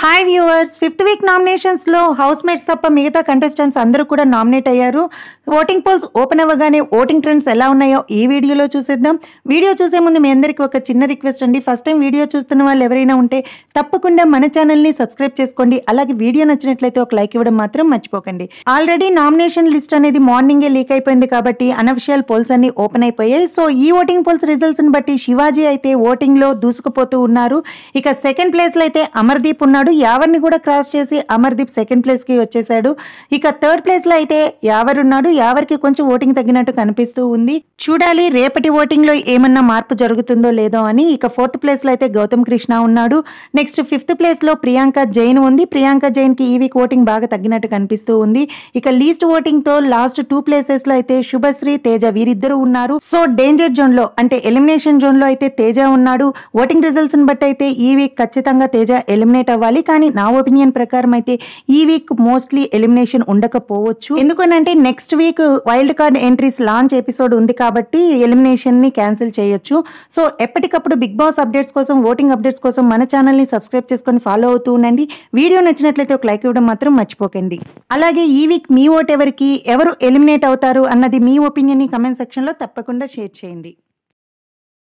hi viewers fifth week నామినేషన్స్లో house mates తప్ప మిగతా కంటెస్టెంట్స్ అందరూ కూడా నామినేట్ అయ్యారు ఓటింగ్ పోల్స్ ఓపెన్ అవ్వగానే ఓటింగ్ ట్రెండ్స్ ఎలా ఉన్నాయో ఈ వీడియోలో చూసేద్దాం వీడియో చూసే ముందు మీ అందరికీ ఒక చిన్న రిక్వెస్ట్ అండి ఫస్ట్ టైం వీడియో చూస్తున్న వాళ్ళు ఎవరైనా ఉంటే తప్పకుండా మన ఛానల్ని సబ్స్క్రైబ్ చేసుకోండి అలాగే వీడియో నచ్చినట్లయితే ఒక లైక్ ఇవ్వడం మాత్రం మర్చిపోకండి ఆల్రెడీ నామినేషన్ లిస్ట్ అనేది మార్నింగే లీక్ అయిపోయింది కాబట్టి అనఫిషియల్ పోల్స్ అన్ని ఓపెన్ అయిపోయాయి సో ఈ ఓటింగ్ పోల్స్ రిజల్ట్స్ని బట్టి శివాజీ అయితే ఓటింగ్లో దూసుకుపోతూ ఉన్నారు ఇక సెకండ్ ప్లేస్లో అయితే అమర్దీప్ ఉన్నాడు యావర్ని కూడా క్రాస్ చేసి అమర్దీప్ సెకండ్ ప్లేస్కి వచ్చేసాడు ఇక థర్డ్ ప్లేస్లో అయితే యావర్ ఉన్నాడు యావర్కి కొంచెం ఓటింగ్ తగ్గినట్టు కనిపిస్తూ ఉంది చూడాలి రేపటి ఓటింగ్లో ఏమన్నా మార్పు జరుగుతుందో లేదో అని ఇక ఫోర్త్ ప్లేస్లో అయితే గౌతమ్ కృష్ణ ఉన్నాడు నెక్స్ట్ ఫిఫ్త్ ప్లేస్లో ప్రియాంక జైన్ ఉంది ప్రియాంక జైన్కి ఈ వీక్ ఓటింగ్ బాగా తగ్గినట్టు కనిపిస్తూ ఉంది ఇక లీస్ట్ ఓటింగ్తో లాస్ట్ టూ ప్లేసెస్లో అయితే శుభశ్రీ తేజ వీరిద్దరూ ఉన్నారు సో డేంజర్ జోన్లో అంటే ఎలిమినేషన్ జోన్లో అయితే తేజ ఉన్నాడు ఓటింగ్ రిజల్ట్స్ని బట్టి అయితే ఈ వీక్ ఖచ్చితంగా తేజ ఎలిమినేట్ అవ్వాలి కానీ నా ఒపీనియన్ ప్రకారం అయితే ఈ వీక్ మోస్ట్లీ ఎలిమినేషన్ ఉండకపోవచ్చు ఎందుకనంటే next week wild card entries launch episode ఉంది కాబట్టి ఎలిమినేషన్ ని క్యాన్సిల్ చేయొచ్చు సో ఎప్పటికప్పుడు బిగ్ బాస్ అప్డేట్స్ కోసం ఓటింగ్ అప్డేట్స్ కోసం మన ఛానల్ ని సబ్స్క్రైబ్ చేసుకొని ఫాలో అవుతూ ఉండండి వీడియో నచ్చినట్లయితే ఒక లైక్ ఇవ్వడం మాత్రం మర్చిపోకండి అలాగే ఈ వీక్ మీ ఓట్ ఎవరికి ఎవరు ఎలిమినేట్ అవుతారు అన్నది మీ ఒపీనియన్ ని కమెంట్ సెక్షన్ లో తప్పకుండా షేర్ చేయండి